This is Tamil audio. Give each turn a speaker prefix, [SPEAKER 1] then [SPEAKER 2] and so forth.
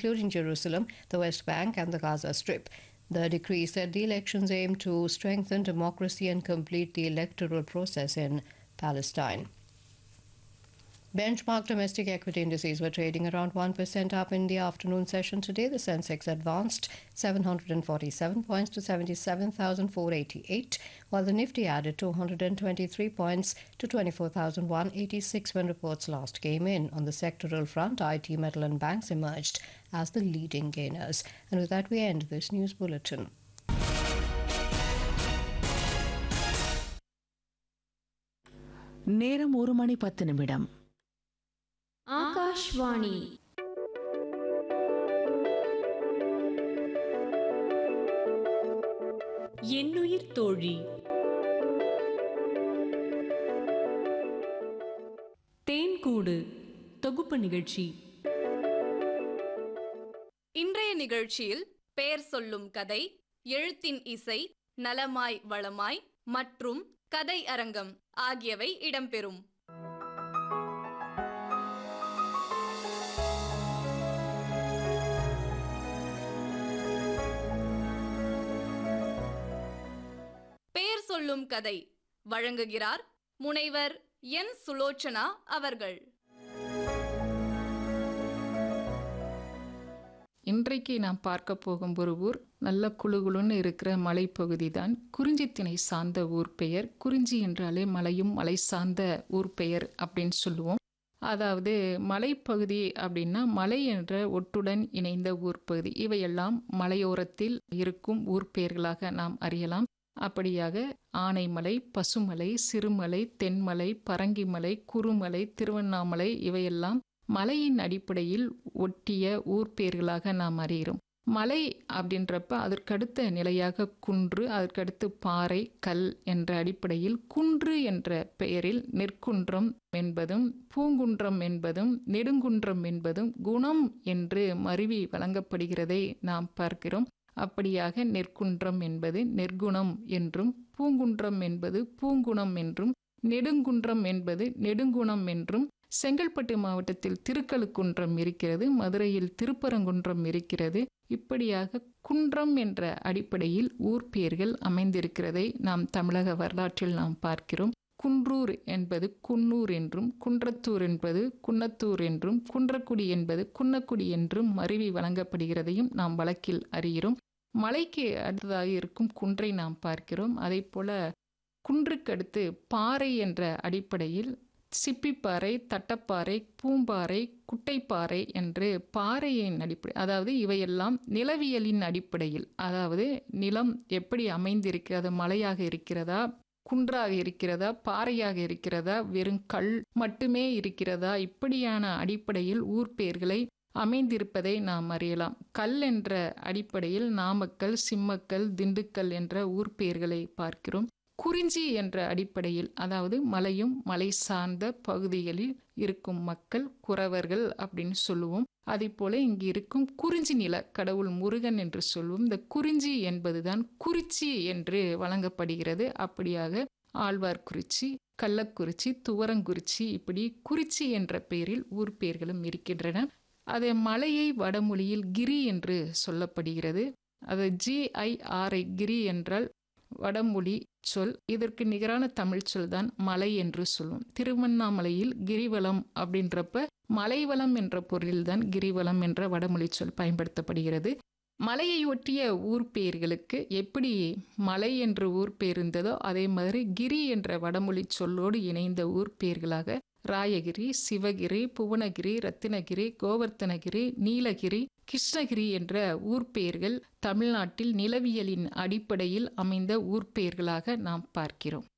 [SPEAKER 1] including Jerusalem, the West Bank, and the Gaza Strip. The decree said the elections aim to strengthen democracy and complete the electoral process in Palestine. Benchmark domestic equity indices were trading around 1% up in the afternoon session today. The Sensex advanced 747 points to 77,488, while the Nifty added 223 points to 24,186 when reports last came in. On the sectoral front, IT, metal, and banks emerged as the leading gainers. And with that, we end this news bulletin.
[SPEAKER 2] நேரம் ஒரு மணி பத்து நிமிடம்
[SPEAKER 3] ஆகாஷ்வாணி
[SPEAKER 4] என்னுயிர் தோழி தேன்கூடு தொகுப்பு நிகழ்ச்சி
[SPEAKER 5] இன்றைய நிகழ்ச்சியில் பெயர் சொல்லும் கதை எழுத்தின் இசை நலமாய் வளமாய் மற்றும் கதை அரங்கம் ஆகியவை இடம்பெறும் பெயர் சொல்லும் கதை வழங்குகிறார் முனைவர் என் சுலோச்சனா அவர்கள்
[SPEAKER 6] இன்றைக்கு நாம் பார்க்க போகும் ஒரு ஊர் நல்ல குளுகுளுன்னு இருக்கிற மலைப்பகுதி தான் குறிஞ்சித்திணை சார்ந்த ஊர் பெயர் குறிஞ்சி என்றாலே மலையும் மலை சார்ந்த ஊர் பெயர் அப்படின்னு சொல்லுவோம் அதாவது மலைப்பகுதி அப்படின்னா மலை என்ற ஒட்டுடன் இணைந்த ஊர் பகுதி இவையெல்லாம் மலையோரத்தில் இருக்கும் ஊர் பெயர்களாக நாம் அறியலாம் அப்படியாக ஆனைமலை பசுமலை சிறுமலை தென்மலை பரங்கிமலை குறுமலை திருவண்ணாமலை இவையெல்லாம் மலையின் அடிப்படையில் ஒட்டிய ஊர் பெயர்களாக நாம் அறிகிறோம் மலை அப்படின்றப்ப அதற்கடுத்த நிலையாக குன்று அதற்கடுத்து பாறை கல் என்ற அடிப்படையில் குன்று என்ற பெயரில் நெற்குன்றம் என்பதும் பூங்குன்றம் என்பதும் நெடுங்குன்றம் என்பதும் குணம் என்று மருவி வழங்கப்படுகிறதை நாம் பார்க்கிறோம் அப்படியாக நெற்குன்றம் என்பது நெற்குணம் என்றும் பூங்குன்றம் என்பது பூங்குணம் என்றும் நெடுங்குன்றம் என்பது நெடுங்குணம் என்றும் செங்கல்பட்டு மாவட்டத்தில் திருக்கழுக்குன்றம் இருக்கிறது மதுரையில் திருப்பரங்குன்றம் இருக்கிறது இப்படியாக குன்றம் என்ற அடிப்படையில் ஊர் பெயர்கள் அமைந்திருக்கிறதை நாம் தமிழக வரலாற்றில் நாம் பார்க்கிறோம் குன்றூர் என்பது குன்னூர் என்றும் குன்றத்தூர் என்பது குன்னத்தூர் என்றும் குன்றக்குடி என்பது குன்னக்குடி என்றும் மருவி வழங்கப்படுகிறதையும் நாம் வழக்கில் அறிகிறோம் மலைக்கு அடுத்ததாக இருக்கும் குன்றை நாம் பார்க்கிறோம் அதே போல குன்றுக்கு அடுத்து பாறை என்ற அடிப்படையில் சிப்பிப்பாறை தட்டப்பாறை பூம்பாறை குட்டைப்பாறை என்று பாறையின் அடிப்படை அதாவது இவையெல்லாம் நிலவியலின் அடிப்படையில் அதாவது நிலம் எப்படி அமைந்திருக்கிறது மலையாக இருக்கிறதா குன்றாக இருக்கிறதா பாறையாக இருக்கிறதா வெறும் கல் மட்டுமே இருக்கிறதா இப்படியான அடிப்படையில் ஊர் பெயர்களை அமைந்திருப்பதை நாம் அறியலாம் கல் என்ற அடிப்படையில் நாமக்கல் சிம்மக்கல் திண்டுக்கல் என்ற ஊர் பெயர்களை பார்க்கிறோம் குறிஞ்சி என்ற அடிப்படையில் அதாவது மலையும் மலை சார்ந்த பகுதிகளில் இருக்கும் மக்கள் குறவர்கள் அப்படின்னு சொல்லுவோம் அதே போல இங்கு இருக்கும் குறிஞ்சி நில கடவுள் முருகன் என்று சொல்லுவோம் இந்த குறிஞ்சி என்பதுதான் குறிச்சி என்று வழங்கப்படுகிறது அப்படியாக ஆழ்வார்குறிச்சி கள்ளக்குறிச்சி துவரங்குறிச்சி இப்படி குறிச்சி என்ற பெயரில் ஊர் பெயர்களும் இருக்கின்றன அது மலையை வடமொழியில் கிரி என்று சொல்லப்படுகிறது அது ஜிஐஆர்ஐ கிரி என்றால் வடமொழி சொல் இதற்கு நிகரான தமிழ் சொல் தான் மலை என்று சொல்லும் திருவண்ணாமலையில் கிரிவலம் அப்படின்றப்ப மலைவளம் என்ற பொருளில்தான் கிரிவலம் என்ற வடமொழி சொல் பயன்படுத்தப்படுகிறது மலையை ஒட்டிய ஊர் பெயர்களுக்கு எப்படி மலை என்ற ஊர் பெயர் இருந்ததோ அதே மாதிரி கிரி என்ற வடமொழி சொல்லோடு இணைந்த ஊர் பெயர்களாக ராயகிரி சிவகிரி புவனகிரி ரத்தினகிரி கோவர்த்தனகிரி நீலகிரி கிருஷ்ணகிரி என்ற ஊர் பெயர்கள் தமிழ்நாட்டில் நிலவியலின் அடிப்படையில் அமைந்த ஊர் பெயர்களாக நாம் பார்க்கிறோம்